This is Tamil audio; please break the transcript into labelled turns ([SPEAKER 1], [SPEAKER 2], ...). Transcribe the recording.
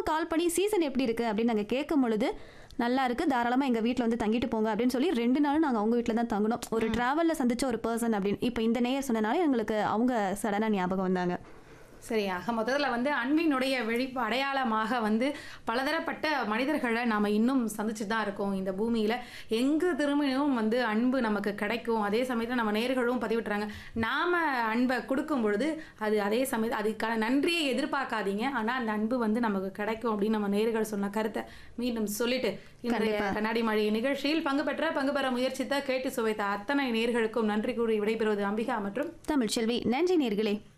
[SPEAKER 1] கால் பண்ணி சீசன் எப்படி இருக்குது அப்படின்னு நாங்கள் கேட்கும் பொழுது நல்லா இருக்கு தாராளமாக எங்கள் வீட்டில் வந்து தங்கிட்டு போங்க அப்படின்னு சொல்லி ரெண்டு நாளும் நாங்கள் அவங்க வீட்டில் தான் தங்கணும் ஒரு ட்ராவலில் சந்திச்ச ஒரு பர்சன் அப்படின்னு இப்போ இந்த நேயர் சொன்னனால எங்களுக்கு அவங்க சடனாக ஞாபகம் வந்தாங்க
[SPEAKER 2] சரி ஆக மொத்தத்தில் வந்து அன்பினுடைய வெளிப்பு அடையாளமாக வந்து பலதரப்பட்ட மனிதர்களை நாம் இன்னும் சந்திச்சு தான் இருக்கோம் இந்த பூமியில் எங்கு திரும்பியும் வந்து அன்பு நமக்கு கிடைக்கும் அதே சமயத்தில் நம்ம நேர்களும் பதிவிட்டுறாங்க நாம் அன்பை கொடுக்கும் பொழுது அது அதே சமயத்தில் அதுக்கான நன்றியை எதிர்பார்க்காதீங்க ஆனால் அந்த அன்பு வந்து நமக்கு கிடைக்கும் அப்படின்னு நம்ம நேர்கள் சொன்ன கருத்தை மீண்டும் சொல்லிட்டு இன்றைய கண்ணாடி மழை நிகழ்ச்சியில் பங்கு பெற்ற பங்கு பெற முயற்சித்த கேட்டு சுவைத்த அத்தனை நேர்களுக்கும் நன்றி கூறி விடைபெறுவது அம்பிகா மற்றும்
[SPEAKER 1] தமிழ்ச்செல்வி நன்றி நேர்களே